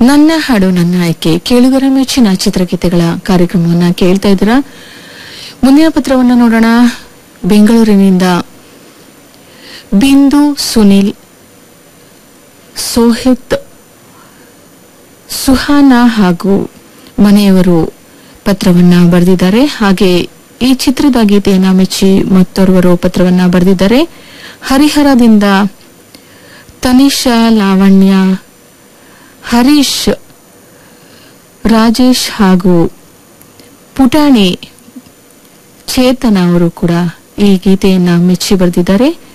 ನನ್ನ ಹಾಡು ನನ್ನ ಆಯ್ಕೆ ಕೇಳುಗರ ಮೆಚ್ಚಿನ ಚಿತ್ರಗೀತೆಗಳ ಕಾರ್ಯಕ್ರಮವನ್ನ ಕೇಳ್ತಾ ಇದ್ದೀರಾ ಮುಂದಿನ ಪತ್ರವನ್ನ ನೋಡೋಣ ಬೆಂಗಳೂರಿನಿಂದ ಬಿಂದು ಸುನಿಲ್ ಸೋಹಿತ್ ಸುಹಾನ ಹಾಗೂ ಮನೆಯವರು ಪತ್ರವನ್ನ ಬರೆದಿದ್ದಾರೆ ಹಾಗೆ ಈ ಚಿತ್ರದ ಗೀತೆಯನ್ನ ಮೆಚ್ಚಿ ಮತ್ತೋರ್ವರು ಪತ್ರವನ್ನ ಬರೆದಿದ್ದಾರೆ ಹರಿಹರದಿಂದ ತನಿಷಾ ಲಾವಣ್ಯ ಹರೀಶ್ ರಾಜೇಶ್ ಹಾಗೂ ಪುಟಾಣಿ ಚೇತನ ಅವರು ಕೂಡ ಈ ಗೀತೆಯನ್ನ ಮೆಚ್ಚಿ ಬರೆದಿದ್ದಾರೆ